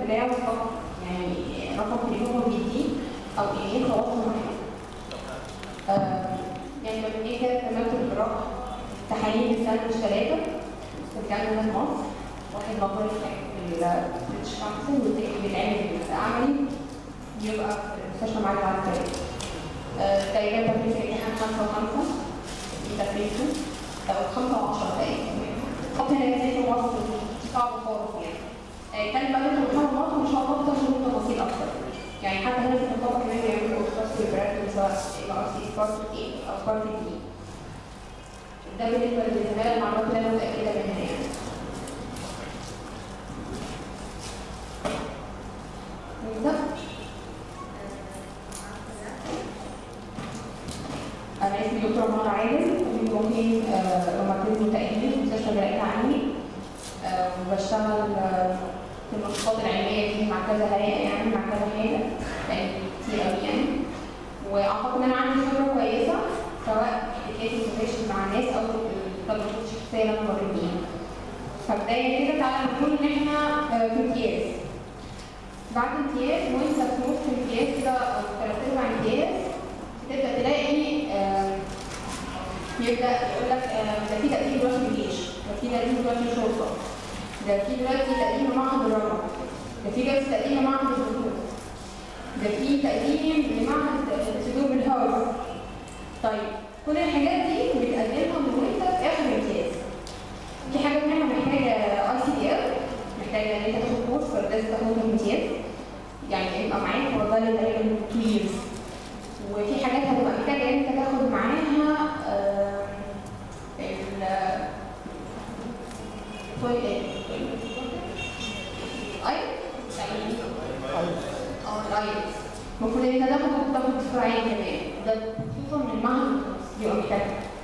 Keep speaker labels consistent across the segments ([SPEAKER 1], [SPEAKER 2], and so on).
[SPEAKER 1] بتاعه فقط يعني رقم تليفون هو بيديه او ايميل خلاص هو محفوظ آه، يعني لما بنيجي كده تمام الجراحه تحاليل السنه مش ثلاثه بتتكلم من مصر واحد نظري في البريتش كونسل والتاني بيتعمل عملي بيبقى في المستشفى معاك على الطريق تقريبا تكلفة الامتحان خمسة وخمسة دي تكلفته أو خمسة وعشرة تقريبا خط هنا زي في مصر صعب خالص يعني آه، كان بقى انتوا بتحاولوا مصر ان شاء الله بتاخدوا تفاصيل اكتر يعني حتى هنا في الخطابه كمان بيعملوا اختصاص في البراند سواء ام ار سي سبارت اي او سبارت دي ده بالنسبه للزماله المعلومات اللي انا متاكده منها يعني بالظبط انا اسمي دكتور منار عادل طبيب مقيم روماتيزم وتأهيل في مستشفى جلاء العلمي آه، وبشتغل آه، في النشاطات العلميه دي مع كذا هيئه يعني مع كذا حاجه يعني كتير قوي يعني واعتقد ان انا عندي خبره كويسه سواء في الكوميونيكيشن مع الناس او في التجربات الشخصيه اللي انا مريت بيها فبدايه كده تعالى نقول ان احنا آه، في امتياز بعد امتياز وانت في نص امتياز كده او ثلاث ارباع امتياز تبدا تلاقي آه، يبدا يقول لك آه، ده في تقديم دلوقتي بالجيش ده في تقديم دلوقتي شرطه ده في دلوقتي تقديم معهد الرمل ده في دلوقتي تقديم معهد الدكتور ده في تقديم لمعهد سلوك الهارد طيب كل الحاجات دي بتقدمها من وانت في اخر امتياز في حاجات منها محتاجه اي سي دي ال محتاجه ان انت تاخد كورس فلازم تاخد امتياز يعني يبقى معاك والله تقريبا 2 years وفي حاجات هتبقى محتاجه ان انت تاخد معاها آه، ال تويلت اي اه الايلتس المفروض ان انت تاخد تاخد اسبوعين كمان ده خصوصا من المعهد بيبقى محتاج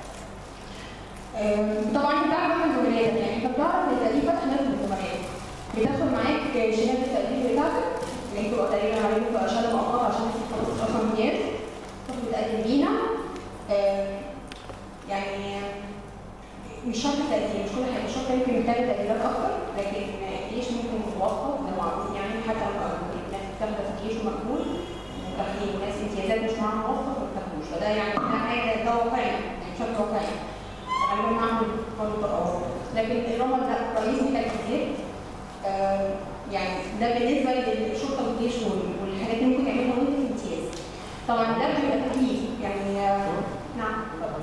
[SPEAKER 1] آه، طبعا انت بتعرف من زملائك يعني انت بتعرف التقديم فتح ناس من زملائك بتاخد معاك شهاده التقديم بتاعتك اللي انتوا تقريبا عليكم شهاده مؤقته عشان تخلص اصلا امتياز تاخد تقدم لينا آه، يعني مش شرط التقديم مش كل حاجه مش شرط يمكن محتاجه تقديرات اكتر لكن الجيش ممكن توفر ده معروف يعني حتى لو الناس بتاخد في الجيش ومقبول وتاخدين ناس امتيازات مش معاها موفر ما بتاخدوش فده يعني ده حاجه ده واقعي يعني بشكل واقعي غالبا معاهم قانون التقاضي لكن الرمل ده كويس محتاج كتير آه، يعني ده بالنسبه للشرطه والجيش وال- والحاجات اللي ممكن تعملها وانت في امتياز طبعا ده بيبقى تكليف يعني آه، نعم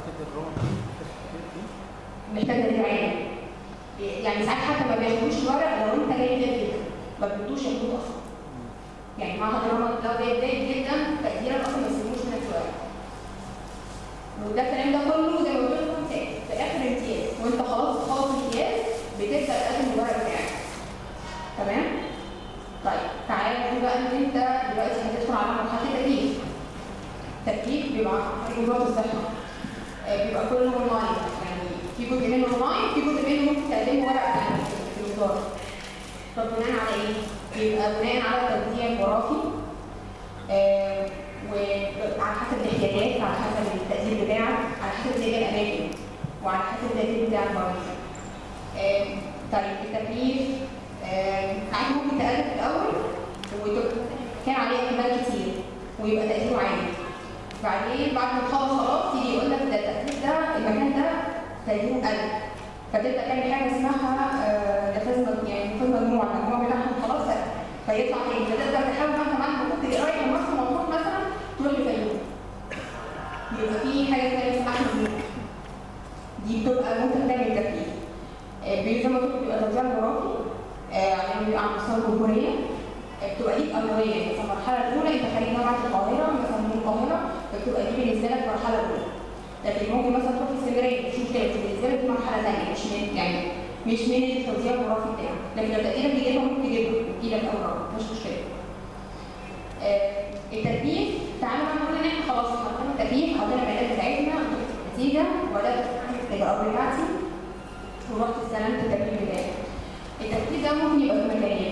[SPEAKER 1] محتاج تدريب عالي يعني ساعات حتى ما بياخدوش الورق لو انت جاي جاي جدا ما بيدوش ياخدوه اصلا يعني معهد الرمل لو جاي جاي جدا تقديرك اصلا ما يسيبوش منك الورق وده الكلام ده كله زي ما قلت لكم في في اخر امتياز وانت خلاص خلاص امتياز بتبدا تقدم الورق بتاعك تمام طيب تعالى نقول بقى ان انت دلوقتي هتدخل على مرحله التكليف التكليف بيبقى عن طريق وزاره الصحه آه، بيبقى كله اونلاين يعني في جزء منه اونلاين في جزء منه ممكن تقدمه ورق يعني في الوزاره طب بناء على ايه؟ بيبقى بناء على توزيع جغرافي آه، وعلى حسب الاحتياجات على حسب التقدير بتاعك على حسب تقدير الاماكن وعلى حسب التقدير بتاعك برضه آه، طيب التكليف آه، ساعات ممكن تقدم في الاول وتبقى كان عليه احتمال كتير ويبقى تقديره عالي بعدين بعد ما تخلص خلاص يجي يقول لك ده التكليف ده المكان ده تقديره قل فتبدا تعمل حاجه اسمها آه، نفاذ مج- يعني نفاذ مجموع المجموع بتاعهم خلاص قل. فيطلع تاني فتقدر تحاول بقى كمان ممكن تبقى رايح لمصر مطروح مثلا تروح لفيوم يبقى في حاجه ثانيه اسمها مجموع دي بتبقى ممكن تعمل تكليف آه، بي- زي ما قلت بتبقى توزيع جغرافي آه، يعني بيبقى على مستوى الجمهوريه آه، بتبقى ليك اولويه مثلا المرحله الاولى انت خارج جامعه القاهره مثلا من القاهره فبتبقى دي بالنسبه لك المرحله الاولى لكن ممكن مثلا تروح اسكندريه مش مشكله بس بالنسبه لك دي مرحله ثانيه مش من يعني مش من التوزيع الجغرافي بتاعك لكن لو تقديرك بيجيبها ممكن تجيبها تجيلك اول مره مش مشكله آه، التكليف تعالوا بقى نقول ان احنا خلاص حطينا التكليف حطينا البيانات بتاعتنا نتيجه وبدات اعمل الاجراءات بتاعتي ورحت استلمت التكليف بتاعي التكليف ده ممكن يبقى في مكانين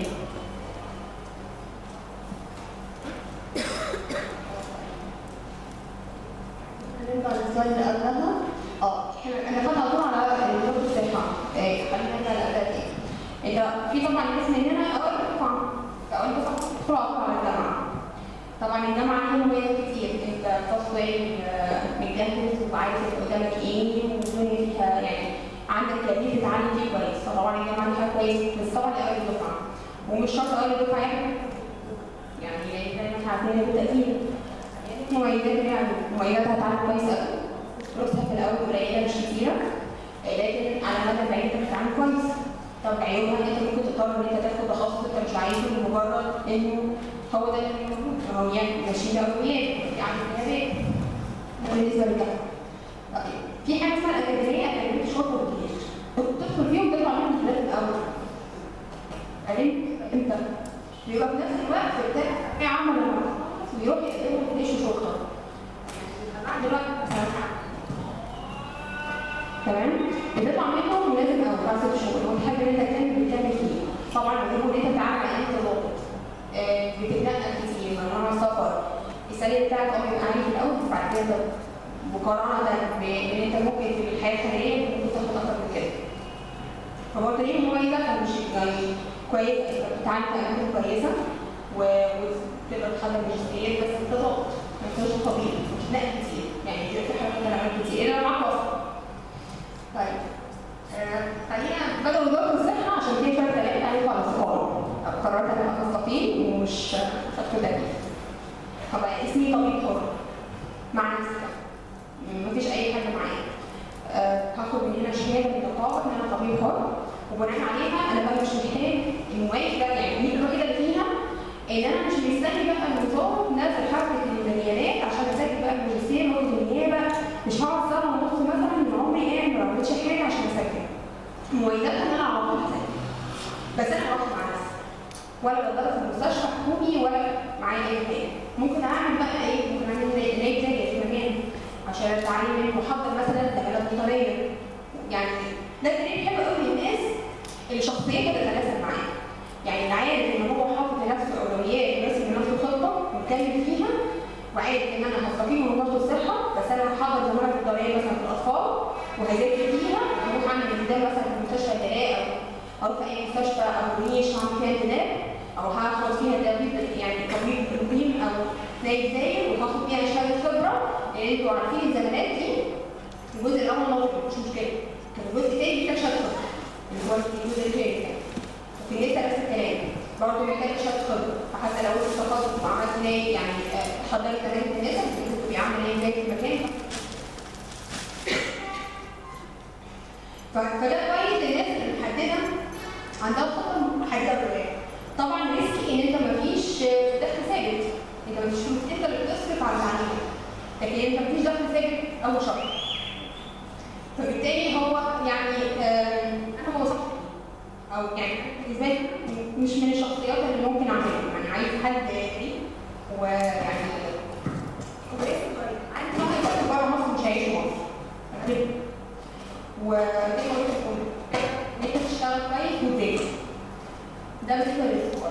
[SPEAKER 1] هنرجع للسلايد اللي قبلها اه احنا انا خدنا على طول على وزاره الصحه آه، خلينا نرجع لقبلها تاني انت في طبعا ناس مننا اوائل الدفعه فاول دفعه تدخل على طول على الجامعه طبعا الجامعه ليها مميزات كتير انت تصوير متجهز وعارف اللي قدامك ايه والدنيا فيها يعني عندك تدريب تتعلم فيه كويس فطبعا الجامعه ليها كويس بس طبعا لاول دفعه ومش شرط اول دفعه يعني يعني زي ما احنا عارفين بالتاكيد مميزات يعني مميزاتها هتعلم كويس قوي فلوسها في الاول قليله مش كتيره لكن على المدى البعيد انت بتتعلم كويس طب عيوبها ان انت ممكن تضطر ان انت تاخد تخصص انت مش عايزه لمجرد انه هو ده اللي موجود هو يعني ماشيين باولويات يعني حسابات ده بالنسبه للجامعه طيب في حاجه اسمها الاكاديميه اكاديميه شرطه والجيش تدخل فيهم تطلع منهم خلال الاول عرفت امتى؟ بيبقى في نفس الوقت بتاع ايه عمل لما ويروح يقدموا في جيش وشرطه بعد دلوقتي تمام بتطلع منهم ولازم او بعد ست شهور والحاجه اللي انت كان بتعمل فيه طبعا بتقول ان انت بتتعامل مع انت ضابط آه، بتتنقل كتير ممنوع السفر السالري بتاعك اه بيبقى عالي في الاول بس بعد كده انت مقارنه بان انت ممكن في الحياه الحاليه ممكن تاخد اكتر من كده فبرضه ليه مميزه مش يعني كويس انت بتتعامل في اماكن كويسه و- وتقدر تحضر ماجستير بس انت ضابط ما انتش طبيعي مش نقل كتير يعني بيبقى في حاجات كلام كتير الا لو معاك واسطه طيب آه، خلينا بدل وزاره الصحه عشان في شويه كلام عليكم على الصحه قررت ان انا استقيل ومش هدخل تكليف هبقى اسمي طبيب حر مع نفسي مفيش اي حاجه معايا آه، هاخد من هنا شهاده من النقابه ان انا طبيب حر وبناء عليها انا بقى مش محتاج المواد ده يعني دي الوحيده اللي فيها ان انا مش مستني بقى النظام نزل حركه الميداليات عشان اسجل بقى الماجستير واخد النيابه مش هقعد سنه ونص مثلا من عمري قاعد ما بعملش حاجه عشان اسجل مميزاتها ان انا على طول هسجل بس انا هروح مع نفسي ولا بتدرب في مستشفى حكومي ولا معايا اي حاجه ممكن اعمل بقى ايه ممكن اعمل زي نايب زي في مكان عشان اتعلم محضر مثلا دلالات بطاريه يعني ده دليل حلو قوي للناس اللي شخصيتها تتناسب معاه يعني اللي عارف ان هو حاطط لنفسه اولويات وراسم لنفسه خطه ومكمل فيها وعارف ان انا هستقيم من وزاره الصحه بس انا هحضر زماله الطبيه مثلا في الاطفال وهذاكر فيها اروح اعمل انتداب مثلا في مستشفى الدلاء او او في اي مستشفى او ريش هعمل فيها انتداب او هاخد فيها تدريب يعني طبيب مقيم او نايب زايد وهاخد فيها شهاده خبره لان انتوا عارفين الزمالات دي الجزء الاول نظري مش مشكله كان الجزء الثاني محتاج شهاده خبره اللي هو الجزء الثاني ده وفي النساء نفس الكلام برضه محتاج شهاده خبره فحتى لو انت تخصص وعملت نايب يعني آه، حضرتك كمان في النساء ممكن تبقي عامله نايب زايد في مكان ف- فده كويس للناس اللي محدده عندها خطه محدده بالغايه طبعا ريسكي ان انت مفيش دخل ثابت انت مفيش فلوس انت اللي بتصرف على التعليم لكن انت مفيش دخل ثابت اول شهر فبالتالي هو يعني آم، انا هو صح او يعني بالنسبه لي مش من الشخصيات اللي ممكن اعملها يعني عايز حد فري ويعني كويس عايز واحد يسافر بره مصر مش هيعيش في مصر أكيد. ودي قلت لكم ان انت تشتغل كويس وتذاكر ده بالنسبه للاستقرار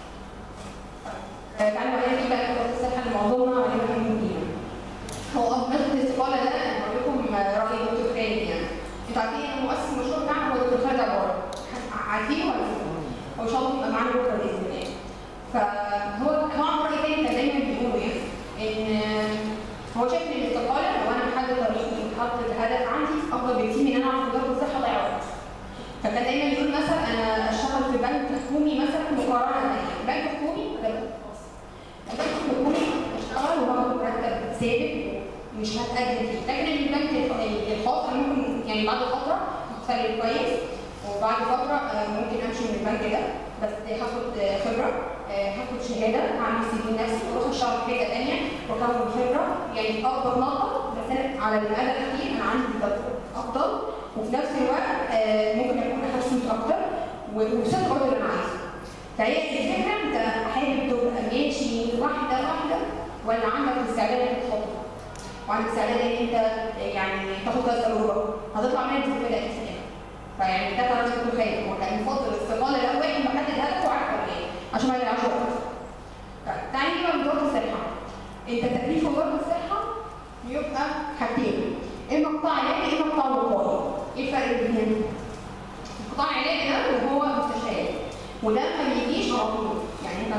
[SPEAKER 1] طيب، تعالوا بقى نيجي بقى لوزاره الصحه اللي معظمنا علينا كلام فيها هو مسألة الاستقالة ده أنا هقول لكم رأي دكتور خالد يعني انتوا عارفين ان المؤسس المشهور بتاعنا هو دكتور خالد عبارة عارفينه ولا لا؟ هو ان شاء الله يبقى معانا بكره باذن الله فهو هو عنده رأي تاني كان دايما بيقوله يعني ان هو شايف ان الاستقالة لو انا محدد طريقي وحاطط الهدف عندي افضل بكتير من ان انا اقعد في وزارة الصحة اضيع وقت فكان دايما يقول مثلا انا اشتغل في بنك حكومي مثلا مقارنة يعني بنك حكومي ولا بنك خاص البنك الحكومي اشتغل وباخد مرتب ثابت ومش هتقدم فيه لكن البنك الخ- الخاص انا ممكن يعني بعد فتره هاخد سالري كويس وبعد فتره آه، ممكن امشي من البنك ده بس هاخد آه، خبره آه، هاخد شهاده هعمل سي في نفسي واروح اشتغل في حته ثانيه واكون خبره يعني اكبر نقطه بس انا على المدى الاخير انا عندي تطور افضل وفي نفس الوقت آه، ممكن اكون احسنت اكتر ووصلت برضه اللي انا عايزه فهي الفكره انت حابب تبقى ماشي واحده واحده ولا عندك استعداد انك تخطط وعندك استعداد ان انت يعني تاخد كذا تجربه هتطلع منها تستفاد اساسا فيعني ده قرار دكتور خالد هو كان يفضل الاستقاله الاول محدد هدفه وعارف هو ايه عشان ما يضيعش وقت طيب تعالي نيجي بقى لوزاره الصحه انت تكليف وزاره الصحه يبقى حاجتين اما قطاع علاجي اما قطاع وقائي ايه الفرق بينهم؟ القطاع العلاجي ده وهو مستشفيات وده ما بيجيش على طول يعني انت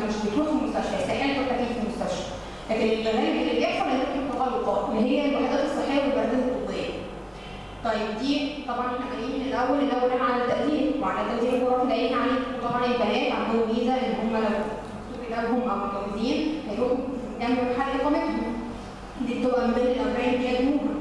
[SPEAKER 1] لكن الغالب اللي بيحصل هي التقلقات اللي هي الوحدات الصحيه والبرامج الطبيه طيب دي طبعا احنا جايين من الاول الاول احنا على التقدير وعلى التقدير الجغرافي لاقيين عليه وطبعا البنات عندهم ميزه ان هم لو كتابهم او متجوزين هيروحوا جنب محل اقامتهم دي بتبقى من ضمن الامرين اللي بيقدموها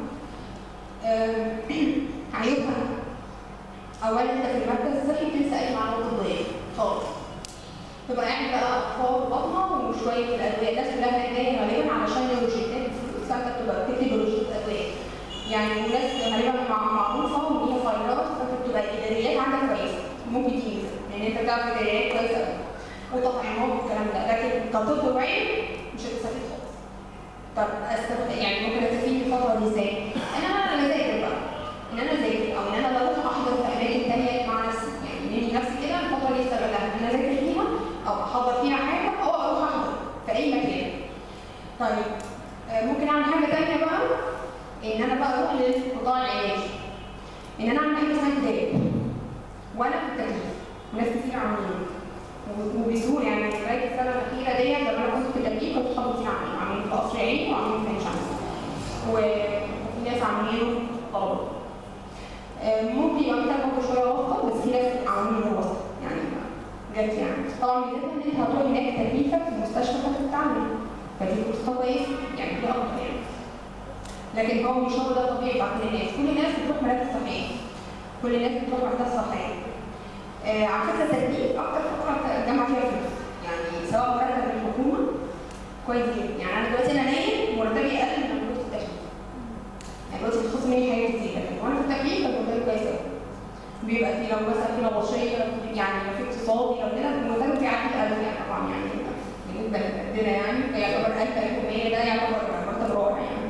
[SPEAKER 1] عيوبها اولا انت في المركز الصحي بتنسى اي معلومات طبيه خالص تبقى قاعد بقى اطفال بطنه وشويه الادويه الناس كلها هناك جايه غالبا علشان الروشتات فانت بتبقى بتكتب روشتات ادويه يعني وناس غالبا مع معروفه وان هي فايلات فانت بتبقى الاداريات عندك كويسه ممكن دي ميزه لان انت بتعرف اداريات كويسه قوي وتطعيمات والكلام ده لكن كطب وعين مش هتستفيد خالص طب استفيد يعني ممكن استفيد من الفتره دي ازاي؟ ان انا لما اذاكر بقى ان انا اذاكر او ان انا بروح احضر في اماكن ثانيه مع نفسي يعني مني نفسي كده الفتره دي استغلها ان انا اذاكر فيها او احضر فيها حاجه او اروح احضر في اي مكان. طيب آه ممكن اعمل حاجه ثانيه بقى ان انا بقى اروح للقطاع العلاجي ان انا اعمل حاجه اسمها كتاب وانا في التكليف وناس كتير عاملين وبسهوله يعني لغايه السنه الاخيره ديت لما انا كنت في التكليف كنت صحابي كتير عاملين عاملين في قصر عيني وعاملين في عين شمس وفي ناس عاملينه طلبه ممكن يبقى محتاج برضه شويه واسطه بس في ناس عاملين واسطه يعني جت يعني طبعا ميزتها ان انت هتروح هناك تكليفك في المستشفى فتتعلم فدي فرصه كويسه يعني دي اكتر يعني لكن هو مش هو ده الطبيعي بتاع كل الناس كل الناس بتروح مراكز صحيه كل الناس بتروح مراكز صحيه آه على فكره التكليف اكتر فتره الجامعه فيها فلوس يعني سواء مرتب من الحكومه كويس جدا يعني انا دلوقتي انا نايم مرتبي اقل من مرتب التكليف يعني دلوقتي بتخصم مني حاجات كتير لكن وانا في التكليف كان مرتبي كويس قوي بيبقى في لو مثلا في نبطشيه يعني لو في اقتصادي لو كده المرتب بيعدي الألف يعني طبعا يعني بالنسبه لقدنا يعني فيعتبر 1100 ده يعتبر مرتب رائع يعني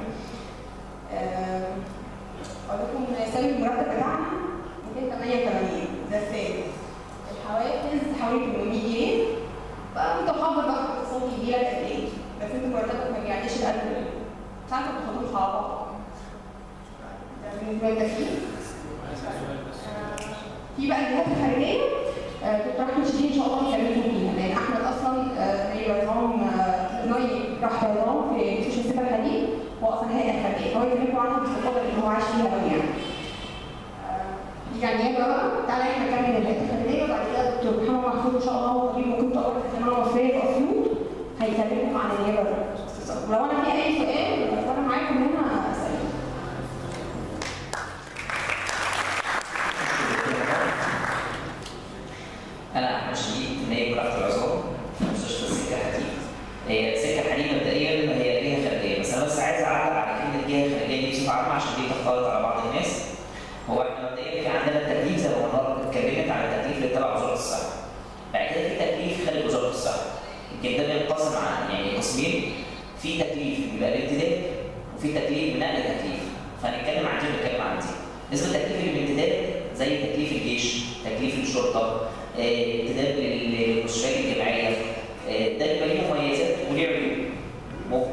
[SPEAKER 1] اقول لكم سامي المرتب بتاعنا 288 ده الثالث الحوافز حوالي 800 جنيه بقى انت حافظ بقى اقتصاد يجي لك قد ايه بس انت مرتبك ما بيعديش ال 1000 جنيه ساعات ما بتاخدوش على بعض ده بالنسبه للتكليف في بقى الجهات الخارجيه دكتور احمد شديد ان شاء الله يكلمكم فيها لان احمد اصلا هي نظام ناي راح نظام في مستشفى السكه الحديد هو اصلا هيئه خارجيه فهو يكلمكم عنها باستفاضه لان هو عايش فيها قوي يعني. يعني يا بقى تعالى احنا نكمل الهيئه الخارجيه وبعد كده دكتور محمد محفوظ ان شاء الله هو طبيب ممكن تقرا في الجامعه المصريه في اسيوط هيكلمكم عن النيابه ولو انا في اي سؤال فانا معاكم هنا اسال
[SPEAKER 2] انا احمد شديد نائب جراحه العظام في مستشفى السكه الحديد. هي السكه الحديد مبدئيا هي جهه خارجيه بس انا بس عايز اعلق على كلمه جهه خارجيه دي بصفه عامه عشان دي تختلط على بعض الناس. هو احنا مبدئيا في عندنا التكليف زي ما قلنا اتكلمت عن التكليف اللي تبع وزاره الصحه. بعد كده في تكليف خارج وزاره الصحه. يمكن ده بينقسم عن يعني قسمين في تكليف بيبقى الامتداد وفي تكليف بنقل تكليف. فهنتكلم عن دي ونتكلم عن دي. بالنسبه لتكليف الامتداد زي تكليف الجيش، تكليف الشرطه، امتداد للمستشفيات الجامعيه ده بيبقى ليه مميزات وليه عيوب.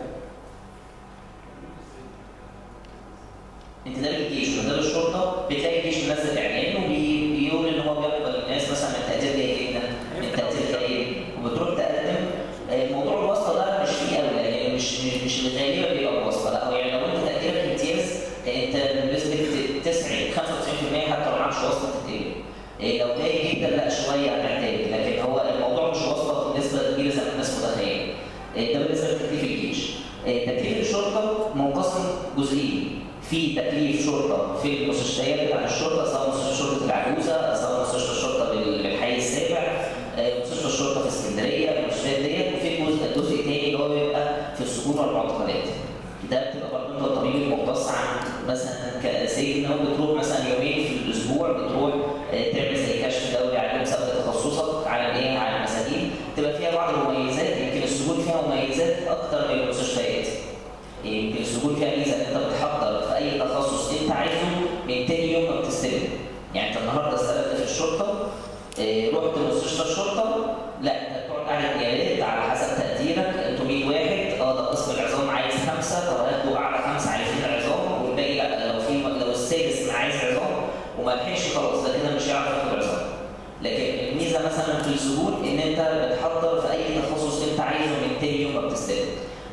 [SPEAKER 2] امتداد الجيش وامتداد الشرطه بتلاقي الجيش منزل اعلان وبيقول ان هو بيقبل الناس مثلا من تقدير جيد جدا من تقدير جيد وبتروح تقدم موضوع الواسطه ده مش فيه قوي يعني مش مش الغالبه بيبقى بواسطه لا هو يعني لو انت تقديرك امتياز انت بنسبه 90 95% حتى لو معكش واسطه تتقبل إيه لو جاي جدا لا شويه هتحتاج لكن هو الموضوع مش واسطه بنسبه كبيره زي ما الناس متخيله. إيه ده بالنسبه لتكليف الجيش. إيه تكليف الشرطه منقسم جزئين. في تكليف شرطه في المستشفيات بتاع الشرطه سواء مستشفى شرطه العجوزه سواء مستشفى الشرطه بالحي السابع مستشفى الشرطه في اسكندريه المستشفيات ديت وفي جزء الجزء الثاني اللي هو بيبقى في السجون والمعتقلات. ده بتبقى برضه انت الطبيب المختص عن مثلا كسيدنا بتروح مثلا يومين في الاسبوع بتروح تعمل زي كشف دوري عليهم سبب تخصصك على الايه على المساجين تبقى فيها بعض المميزات يمكن السجون فيها مميزات اكتر من المستشفيات يمكن السجون فيها ميزه ان انت بتحضر في اي تخصص انت عايزه من تاني يوم ما بتستلم يعني انت النهارده استلمت في الشرطه رحت مستشفى الشرطه لا انت بتقعد قاعده نيابات على حسب تقديرك انتوا 100 واحد اه ده قسم العظام عايز خمسه طب هاتوا اعلى خمسه عايزين عظام والباقي لا لو في لو السادس عايز عظام وما لحقش خلاص ده كده مش هيعرف ياخد عظام لكن الميزه مثلا في السجون ان انت بتحضر في اي تخصص انت عايزه من تاني يوم ما بتستلم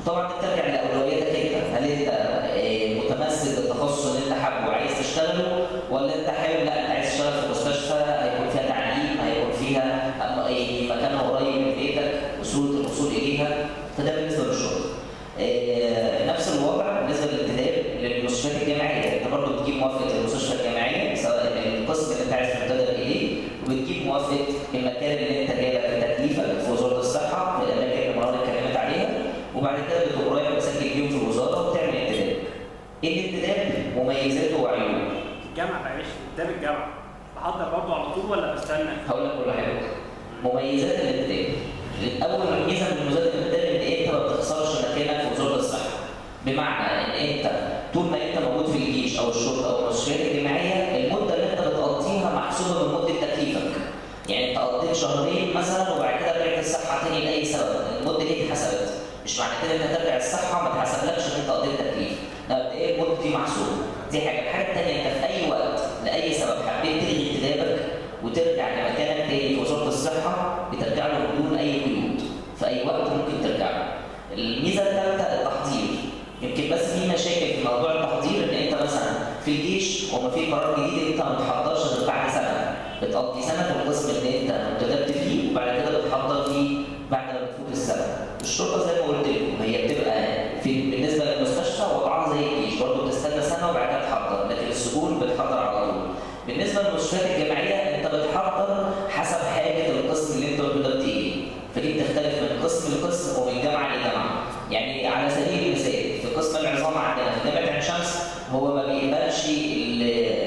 [SPEAKER 2] طبعا دي بترجع لاولوياتك انت هل انت آه، متمسك بالتخصص اللي انت حابه وعايز تشتغله ولا انت حابب لا انت عايز تشتغل في مستشفى هيكون فيها تعليم هيكون فيها أم- أي مكانها قريب من بيتك وسهوله الوصول اليها فده بالنسبه للشرطه. آه، نفس الوضع بالنسبه للانتداب للمستشفيات الجامعيه انت برضه بتجيب موافقه المستشفى الجامعيه سواء القسم اللي انت عايز تنتدب اليه وبتجيب موافقه المكان اللي انت جاي لك تكليفك في وزاره الصحه في الاماكن اللي مراد اتكلمت عليها وبعد كده بتقوم رايح مسجل بيهم في الوزاره وبتعمل انتداب. الانتداب مميزاته وعيوبه
[SPEAKER 3] الجامعه معلش قدام الجامعه بحضر برضه على طول ولا بستنى؟
[SPEAKER 2] هقول لك كل حاجه مميزات الانتداب اول ميزه من مميزات الانتداب ان انت ما بتخسرش مكانك في وزاره الصحه بمعنى ان انت طول ما انت موجود في الجيش او الشرطه او المستشفيات الجامعيه المده اللي انت بتقضيها محسوبه من مده تكليفك يعني انت قضيت شهرين مثلا وبعد كده رجعت الصحه تاني لاي سبب المده دي اتحسبت مش معنى كده ان انت ترجع الصحه ما تحسبلكش ان انت قضيت تكليف لا ايه المده دي محسوبه دي حاجه الحاجه الثانيه انت في اي وقت لاي سبب حبيت تلغي انتدابك وترجع لمكانك تاني في وزاره الصحه بترجع له بدون اي قيود في اي وقت ممكن ترجع له. الميزه الثالثه التحضير يمكن بس في مشاكل في موضوع التحضير ان انت مثلا في الجيش وما في قرار جديد انت ما بتحضرش غير بعد سنه بتقضي سنه في القسم اللي انت انتدبت فيه وبعد كده بتحضر فيه بعد ما بتفوت السنه. الشرطه زي ما قلت لكم هي بتبقى في بالنسبه للمستشفى وضعها زي الجيش برضه بتستنى سنه وبعد كده تحضر لكن السجون بتحضر على طول. بالنسبه للمستشفيات الجامعيه انت بتحضر حسب حاجه القسم اللي انت انتدبت ايه. فدي بتختلف من قسم لقسم ومن جامعه لجامعه. يعني على سبيل المثال في قسم العظام عندنا في جامعه عين شمس هو ما بيقبلش ال-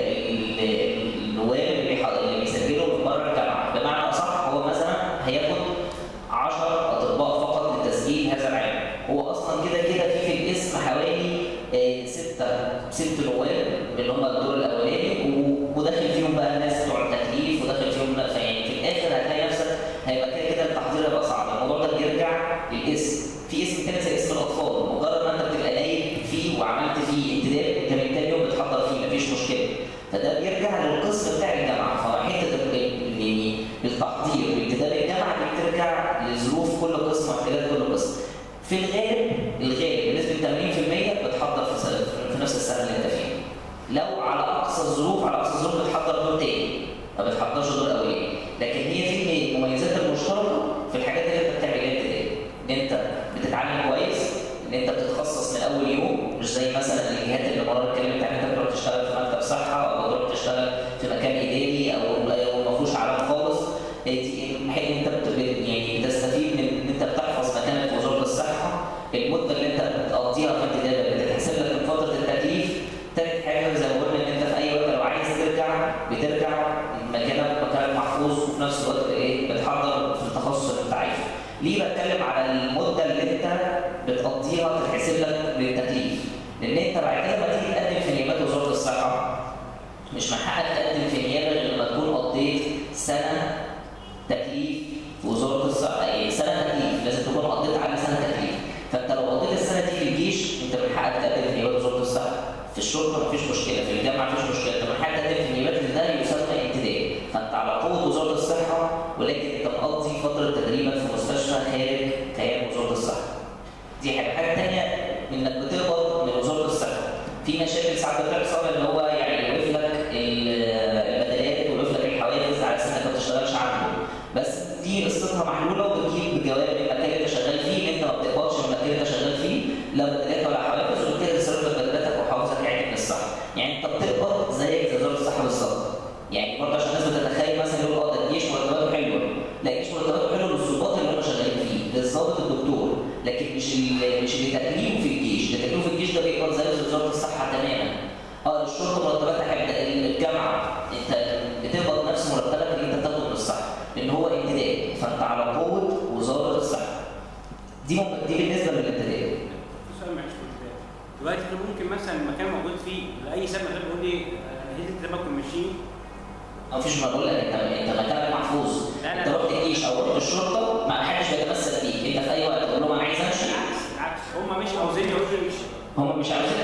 [SPEAKER 2] ال- النواب اللي بيح- اللي بيسجلوا من بره الجامعه بمعنى اصح هو مثلا هياخد 10 اطباء فقط لتسجيل هذا العام هو اصلا كده كده في في الاسم حوالي آه، ستة ست نواب من اللي هم الدور الاولاني و- وداخل فيهم بقى ناس بتوع التكليف وداخل فيهم ناس يعني في الاخر هتلاقي نفسك هيبقى كده كده التحضير هيبقى صعب الموضوع ده بيرجع للاسم في اسم تاني زي اسم الاطفال مجرد ما انت بتبقى نايب فيه وعملت فيه انتداب انت من تاني يوم بتحضر فيه مفيش مشكله فده بيرجع للقسم بتاع الجامعه فحته ال- ال- يعني التحضير وانتداب الجامعه دي بترجع لظروف كل قسم واحتياجات كل قسم في الغالب الغالب بنسبه 80% بتحضر في, سنة في نفس السنه اللي انت فيها لو على اقصى الظروف على اقصى الظروف بتحضر دور تاني ما بتحضرش دور اولاني لكن هي دي المميزات المشتركه في الحاجات اللي انت بتعملها ابتدائي ان انت بتتعلم كويس ان انت بتتخصص من اول يوم مش زي مثلا الجهات اللي مرة اتكلمت عنها انت بتروح تشتغل في مكتب صحه او بتروح تشتغل في مكان اداري او أو ما فيهوش علام خالص دي الحين انت بت- يعني بتستفيد من ان انت بتحفظ مكانك في وزاره الصحه المده اللي انت بتقضيها في انتدابك بتتحسب لك من فتره التكليف تالت حاجه زي ما قلنا ان انت في اي وقت لو عايز ترجع بترجع مكانك مكانك محفوظ وفي نفس الوقت ايه بتحضر في التخصص اللي انت عايزه. ليه بتكلم على المده اللي انت بتقضيها تتحسب لك للتكليف؟ لان انت بعد كده لما تيجي تقدم في نيابات وزاره الصحه مش من حقك تقدم في نيابه غير لما تكون قضيت سنه تكليف في وزاره الصحه يعني سنه تكليف لازم تكون قضيت على سنه تكليف فانت لو قضيت السنه دي في الجيش انت من حقك تقدم في نيابات وزاره الصحه في الشرطه مفيش مشكله في الجامعه مفيش مشكله انت من حقك تقدم في نيابات اللي ده يسمى انتداب فانت على قوه وزاره الصحه ولكن انت مقضي فتره تدريبك في مستشفى خارج كيان وزاره الصحه دي حاجه حاجه ثانيه انك بتقبض من وزاره الصحه في مشاكل ساعات بتحصل اللي هو يعني يوقف لك البدلات ويوقف لك الحوافز على اساس انك ما بتشتغلش عنده بس دي قصتها محلوله وبتجيب بجواب من المكان اللي انت شغال فيه ان انت ما بتقبضش من المكان اللي انت شغال فيه لا بدلات ولا حوافز وبالتالي تصرف لك بدلاتك وحوافزك يعني من الصحه يعني انت بتقبض زيك زي وزاره الصحه بالظبط يعني برضه عشان الناس بتتخيل مثلا يقول اه ده الجيش مرتباته حلوه لا الجيش مرتباته حلوه للظباط اللي هم شغالين فيه للظابط الدكتور لكن مش ال- مش اللي تكليفه في الجيش اللي تكليفه في الجيش ده بيقبض زي وزاره الصحه تماما اه الشرطه مرتباتها حلوه الجامعه انت بتقبض نفس مرتبك اللي انت بتاخده من الصحه لان هو امتداد فانت على قوه وزاره الصحه دي مم- دي بالنسبه للامتداد
[SPEAKER 3] في سؤال معلش في البداية. دلوقتي احنا ممكن مثلا المكان موجود فيه لاي سبب غير بيقول لي آه، هي انتدابك ماشيين
[SPEAKER 2] ما فيش ما بقول لك انت انت مكانك محفوظ
[SPEAKER 3] لا، لا.
[SPEAKER 2] انت رحت الجيش او رحت الشرطه ما حدش بيتمسك بيك انت في اي وقت تقول لهم انا عايز امشي
[SPEAKER 3] بالعكس بالعكس هم مش عاوزين يقولوا لي مش
[SPEAKER 2] هم مش عايزين